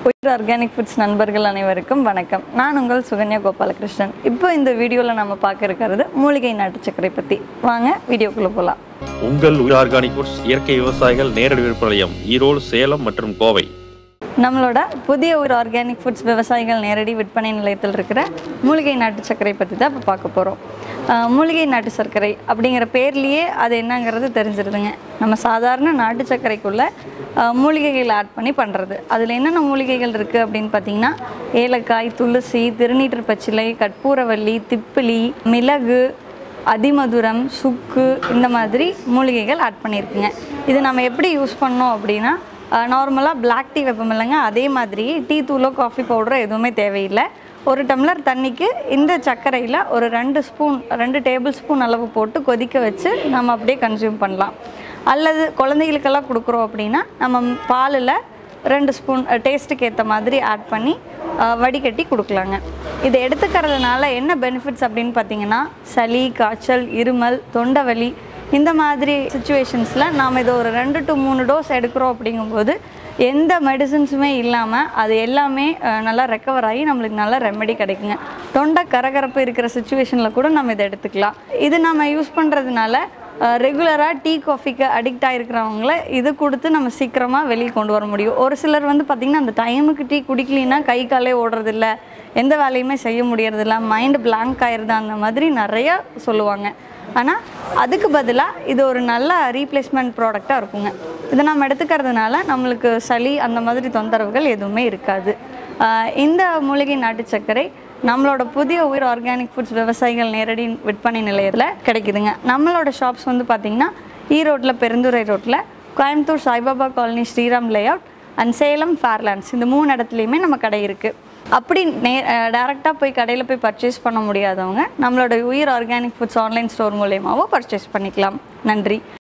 உயிர் organic foods நண்பர்கள் அனைவருக்கும் வணக்கம் நான் உங்கள் சுகன்யா கோபாலகிருஷ்ணன் இப்போ இந்த வீடியோவில் நம்ம பார்க்க இருக்கிறது மூலிகை நாட்டு சர்க்கரை பற்றி வாங்க வீடியோக்குள்ளே போகலாம் உங்கள் உயிர் ஆர்கானிக் ஃபுட்ஸ் இயற்கை விவசாயிகள் நேரடி விற்பனையம் ஈரோடு சேலம் மற்றும் கோவை நம்மளோட புதிய ஒரு ஆர்கானிக் ஃபுட்ஸ் விவசாயிகள் நேரடி விற்பனை நிலையத்தில் இருக்கிற மூலிகை நாட்டு சர்க்கரை பற்றி தான் இப்போ பார்க்க போகிறோம் மூலிகை நாட்டு சர்க்கரை அப்படிங்கிற பேர்லேயே அது என்னங்கிறது தெரிஞ்சிருதுங்க நம்ம சாதாரண நாட்டு சர்க்கரைக்குள்ளே மூலிகைகள் ஆட் பண்ணி பண்ணுறது அதில் என்னென்ன மூலிகைகள் இருக்குது அப்படின்னு பார்த்தீங்கன்னா ஏலக்காய் துளசி திருநீற்று பச்சிலை கற்பூரவள்ளி திப்பிலி மிளகு அதிமதுரம் சுக்கு இந்த மாதிரி மூலிகைகள் ஆட் பண்ணியிருக்குங்க இது நம்ம எப்படி யூஸ் பண்ணோம் அப்படின்னா நார்மலாக பிளாக் டீ வைப்போம் இல்லைங்க அதே மாதிரி டீ தூளோ காஃபி பவுடரோ எதுவுமே தேவையில்லை ஒரு டம்ளர் தண்ணிக்கு இந்த சர்க்கரையில் ஒரு ரெண்டு ஸ்பூன் ரெண்டு டேபிள் ஸ்பூன் அளவு போட்டு கொதிக்க வச்சு நம்ம அப்படியே கன்சியூம் பண்ணலாம் அல்லது குழந்தைகளுக்கெல்லாம் கொடுக்குறோம் அப்படின்னா நம்ம பாலில் ரெண்டு ஸ்பூன் டேஸ்ட்டுக்கு ஏற்ற மாதிரி ஆட் பண்ணி அஹ், வடிகட்டி கொடுக்கலாங்க இதை எடுத்துக்கிறதுனால என்ன பெனிஃபிட்ஸ் அப்படின்னு பார்த்தீங்கன்னா சளி காய்ச்சல் இருமல் தொண்டை வலி இந்த மாதிரி சுச்சுவேஷன்ஸில் நாம் இதை ஒரு ரெண்டு டு மூணு டோஸ் எடுக்கிறோம் அப்படிங்கும்போது எந்த மெடிசின்ஸுமே இல்லாமல் அது எல்லாமே அஹ், நல்லா ரெக்கவர் ஆகி நம்மளுக்கு நல்ல ரெமெடி கிடைக்குங்க தொண்டை கரகரப்பு இருக்கிற சுச்சுவேஷனில் கூட நம்ம இதை எடுத்துக்கலாம் இது நம்ம யூஸ் பண்ணுறதுனால ரெகுலராக டீ காஃபிக்கு அடிக்ட் ஆகிருக்கிறவங்கள இது கொடுத்து நம்ம சீக்கிரமாக வெளியே கொண்டு வர முடியும் ஒரு சிலர் வந்து பார்த்திங்கன்னா அந்த டைமுக்கு டீ குடிக்கலின்னா கை காலே ஓடுறதில்ல எந்த வேலையுமே செய்ய முடியறதில்ல மைண்டு blank ஆயிடுது அந்த மாதிரி நிறையா சொல்லுவாங்க ஆனால் அதுக்கு பதிலாக இது ஒரு நல்ல ரீப்ளேஸ்மெண்ட் ப்ராடக்டாக இருக்குங்க இதை நம்ம எடுத்துக்கிறதுனால நம்மளுக்கு சளி அந்த மாதிரி தொந்தரவுகள் எதுவுமே இருக்காது ஆஹ் இந்த மூலிகை நாட்டு சர்க்கரை நம்மளோட புதிய உயிர் ஆர்கானிக் ஃபுட்ஸ் விவசாயிகள் நேரடி விற்பனை நிலையத்தில் கிடைக்குதுங்க நம்மளோட ஷாப்ஸ் வந்து பார்த்திங்கன்னா ஈரோட்டில் பெருந்துறை ரோட்டில் Coimbatore Saibaba colony Sriram layout and Salem Fairlands இந்த மூணு இடத்துலையுமே நம்ம கடை இருக்குது அப்படி நே டேரெக்டாக போய் கடையில் போய் பர்ச்சேஸ் பண்ண முடியாதவங்க நம்மளோட Uyir organic foods online store மூலயமாவோ பர்ச்சேஸ் பண்ணிக்கலாம் நன்றி